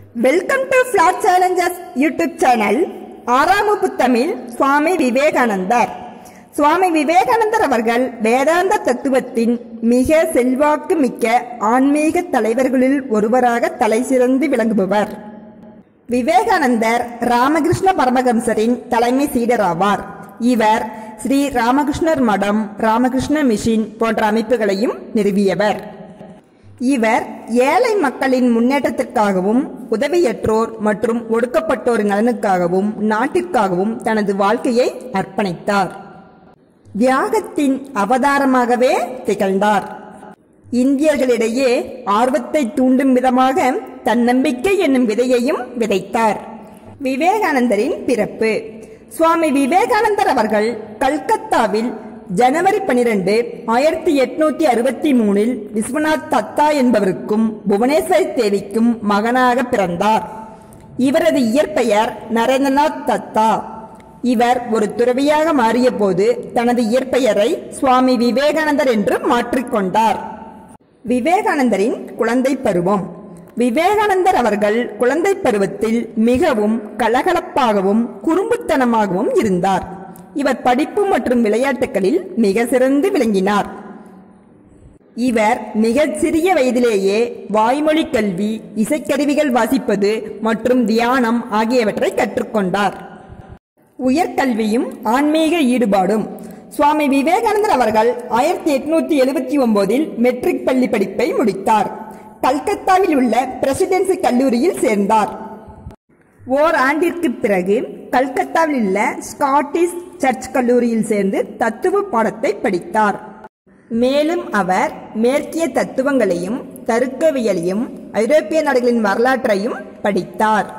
welcome to flat challengers YouTube channel ஆறாம் வகுப்பு தமிழ் சுவாமி விவேகானந்தர் சுவாமி விவேகானந்தர் அவர்கள் வேதாந்த தத்துவத்தின் மிக செல்வாக்கு மிக்க ஆன்மீக தலைவர்களில் ஒருவராக தலைசிறந்து விளங்குபவர் விவேகானந்தர் ராமகிருஷ்ண பரமஹம்சரின் தலைமை சீடராவார் இவர் ஸ்ரீ ராமகிருஷ்ணர் மடம் ராமகிருஷ்ண மிஷின் போன்ற அமைப்புகளையும் நிறுவியவர் இவர் ஏழை மக்களின் முன்னேற்றத்திற்காகவும் உதவியற்றோர் மற்றும் ஒடுக்கப்பட்டோரின் நலனுக்காகவும் நாட்டிற்காகவும் தனது வாழ்க்கையை அர்ப்பணித்தார் தியாகத்தின் அவதாரமாகவே திகழ்ந்தார் இந்தியர்களிடையே ஆர்வத்தை தூண்டும் விதமாக தன்னம்பிக்கை என்னும் விதையையும் விதைத்தார் விவேகானந்தரின் பிறப்பு சுவாமி விவேகானந்தர் அவர்கள் கல்கத்தாவில் ஜனவரி பனிரெண்டு ஆயிரத்தி எட்நூத்தி அறுபத்தி மூணில் விஸ்வநாத் தத்தா என்பவருக்கும் புவனேஸ்வரி தேவிக்கும் மகனாக பிறந்தார் இவரது இயற்பெயர் நரேந்திரநாத் தத்தா இவர் ஒரு துறவியாக மாறிய போது தனது இயற்பெயரை சுவாமி விவேகானந்தர் என்று மாற்றிக்கொண்டார் விவேகானந்தரின் குழந்தை பருவம் விவேகானந்தர் அவர்கள் குழந்தை பருவத்தில் மிகவும் கலகலப்பாகவும் குறும்புத்தனமாகவும் இருந்தார் இவர் படிப்பு மற்றும் விளையாட்டுகளில் மிக சிறந்து விளங்கினார் இவர் மிகச் சிறிய வயதிலேயே வாய்மொழி கல்வி இசைக்கருவிகள் வாசிப்பது மற்றும் தியானம் ஆகியவற்றை கற்றுக்கொண்டார் உயர்கல்வியும் ஆன்மீக ஈடுபாடும் சுவாமி விவேகானந்தர் அவர்கள் ஆயிரத்தி எட்நூத்தி எழுபத்தி ஒன்பதில் மெட்ரிக் பள்ளி படிப்பை முடித்தார் கல்கத்தாவில் உள்ள பிரசிடென்சி கல்லூரியில் சேர்ந்தார் ஓர் ஆண்டிற்கு பிறகு கல்கத்தாவில் உள்ள ஸ்காட்டிஷ் சர்ச் கல்லூரியில் சேர்ந்து தத்துவ பாடத்தை படித்தார் மேலும் அவர் மேற்கிய தத்துவங்களையும் தருக்கவியலையும் ஐரோப்பிய நாடுகளின் வரலாற்றையும் படித்தார்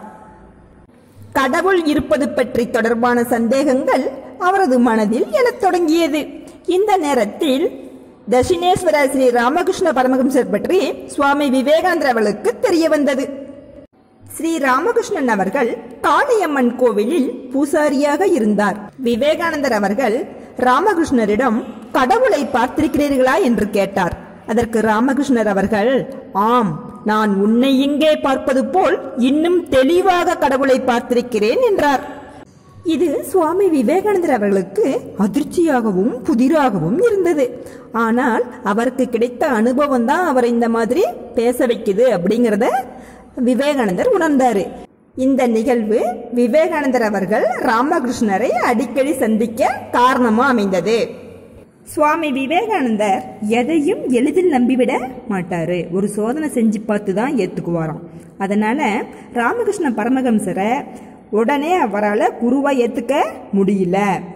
கடவுள் இருப்பது பற்றி தொடர்பான சந்தேகங்கள் அவரது மனதில் எழத் தொடங்கியது இந்த நேரத்தில் தட்சிணேஸ்வர ஸ்ரீ ராமகிருஷ்ண பரமஹம்சர் பற்றி சுவாமி விவேகானந்தர் அவர்களுக்கு தெரிய வந்தது ஸ்ரீ ராமகிருஷ்ணன் அவர்கள் காளியம்மன் கோவிலில் பூசாரியாக இருந்தார் விவேகானந்தர் அவர்கள் ராமகிருஷ்ணரிடம் கடவுளை பார்த்திருக்கிறீர்களா என்று கேட்டார் அதற்கு ராமகிருஷ்ணர் அவர்கள் ஆம் நான் உன்னை இங்கே பார்ப்பது போல் இன்னும் தெளிவாக கடவுளை பார்த்திருக்கிறேன் என்றார் இது சுவாமி விவேகானந்தர் அவர்களுக்கு அதிர்ச்சியாகவும் புதிராகவும் இருந்தது ஆனால் அவருக்கு கிடைத்த அனுபவம் தான் அவரை இந்த மாதிரி பேச வைக்குது அப்படிங்கிறத விவேகானந்தர் உணர்ந்தாரு இந்த நிகழ்வு விவேகானந்தர் அவர்கள் ராமகிருஷ்ணரை அடிக்கடி சந்திக்க காரணமா அமைந்தது சுவாமி விவேகானந்தர் எதையும் எளிதில் நம்பிவிட மாட்டாரு ஒரு சோதனை செஞ்சு பார்த்து தான் ஏத்துக்குவாராம் அதனால ராமகிருஷ்ண பரமஹம்சரை உடனே அவரால் குருவா ஏத்துக்க முடியல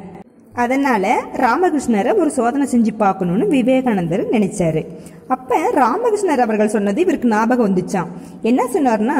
அதனால ராமகிருஷ்ணரை ஒரு சோதனை செஞ்சு பார்க்கணும்னு விவேகானந்தர் நினைச்சாரு அப்ப ராமகிருஷ்ணர் அவர்கள் சொன்னது இவருக்கு ஞாபகம் வந்துச்சாம் என்ன சொன்னார்னா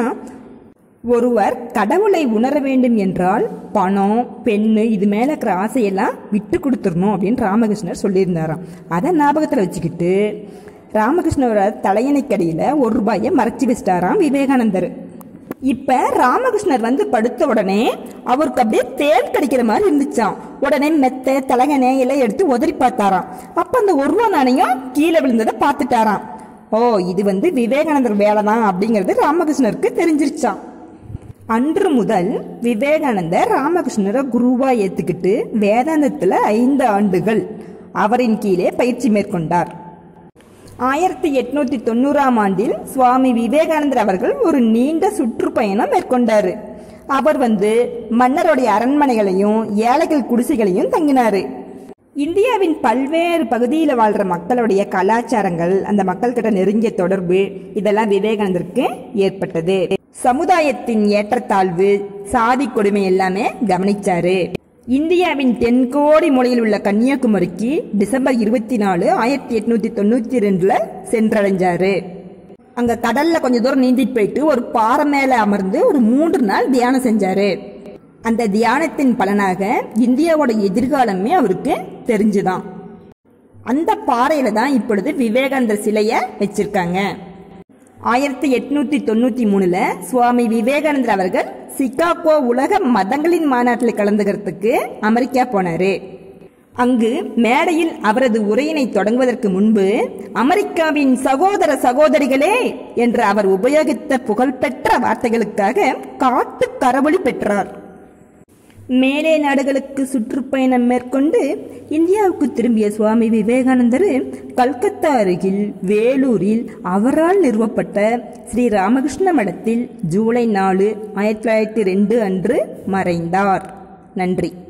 ஒருவர் கடவுளை உணர வேண்டும் என்றால் பணம் பெண்ணு இது மேல இருக்கிற ஆசையெல்லாம் விட்டு கொடுத்துடணும் அப்படின்னு ராமகிருஷ்ணர் சொல்லியிருந்தாராம் அதை ஞாபகத்தில் வச்சுக்கிட்டு ராமகிருஷ்ணரோட தலையணைக்கடியில ஒரு ரூபாயை மறைச்சி வச்சிட்டாராம் விவேகானந்தர் இப்ப ராமகிருஷ்ணர் வந்து படுத்த உடனே அவருக்கு அப்படியே தேல் கடிக்கிற மாதிரி இருந்துச்சாம் உடனே மெத்த தலகனை எல்லாம் எடுத்து உதறி பார்த்தாராம் அப்ப அந்த ஒரு ரூபா நாணயம் கீழே விழுந்ததை பார்த்துட்டாராம் ஓ இது வந்து விவேகானந்தர் வேலை தான் அப்படிங்கிறது ராமகிருஷ்ணருக்கு தெரிஞ்சிருச்சாம் அன்று முதல் விவேகானந்தர் ராமகிருஷ்ணரை குருவா ஏத்துக்கிட்டு வேதாந்தத்துல ஐந்து ஆண்டுகள் அவரின் கீழே பயிற்சி மேற்கொண்டார் ஆயிரத்தி எட்நூத்தி தொண்ணூறாம் ஆண்டில் சுவாமி விவேகானந்தர் அவர்கள் ஒரு நீண்ட சுற்றுப்பயணம் மேற்கொண்டாரு அவர் வந்து மன்னருடைய அரண்மனைகளையும் ஏழைகள் குடிசைகளையும் தங்கினாரு இந்தியாவின் பல்வேறு பகுதியில் வாழ்ற மக்களுடைய கலாச்சாரங்கள் அந்த மக்கள்கிட்ட நெருங்கிய தொடர்பு இதெல்லாம் விவேகானந்தருக்கு ஏற்பட்டது சமுதாயத்தின் ஏற்றத்தாழ்வு சாதி கொடுமை எல்லாமே கவனிச்சாரு இந்தியாவின் தென்கோடி மூலையில் உள்ள கன்னியாகுமரிக்கு டிசம்பர் இருபத்தி நாலு ஆயிரத்தி எட்நூத்தி தொண்ணூத்தி ரெண்டுல சென்றடைஞ்சாரு அங்க கடல்ல கொஞ்ச தூரம் நீந்திட்டு போயிட்டு ஒரு பாறை மேல அமர்ந்து ஒரு மூன்று நாள் தியானம் செஞ்சாரு அந்த தியானத்தின் பலனாக இந்தியாவோட எதிர்காலமே அவருக்கு தெரிஞ்சுதான் அந்த பாறையில தான் இப்பொழுது விவேகானந்தர் சிலைய வச்சிருக்காங்க ஆயிரத்தி எட்நூத்தி தொண்ணூத்தி மூணுல சுவாமி விவேகானந்தர் அவர்கள் சிகாகோ உலக மதங்களின் மாநாட்டில் கலந்துக்கிறதுக்கு அமெரிக்கா போனாரு அங்கு மேடையில் அவரது உரையினை தொடங்குவதற்கு முன்பு அமெரிக்காவின் சகோதர சகோதரிகளே என்று அவர் உபயோகித்த புகழ்பெற்ற வார்த்தைகளுக்காக காட்டு கரவொளி பெற்றார் மேலே நாடுகளுக்கு சுற்றுப்பயணம் மேற்கொண்டு இந்தியாவுக்கு திரும்பிய சுவாமி விவேகானந்தர் கல்கத்தா அருகில் வேலூரில் அவரால் நிறுவப்பட்ட ஸ்ரீ ராமகிருஷ்ண மடத்தில் ஜூலை நாலு ஆயிரத்தி தொள்ளாயிரத்தி ரெண்டு அன்று மறைந்தார் நன்றி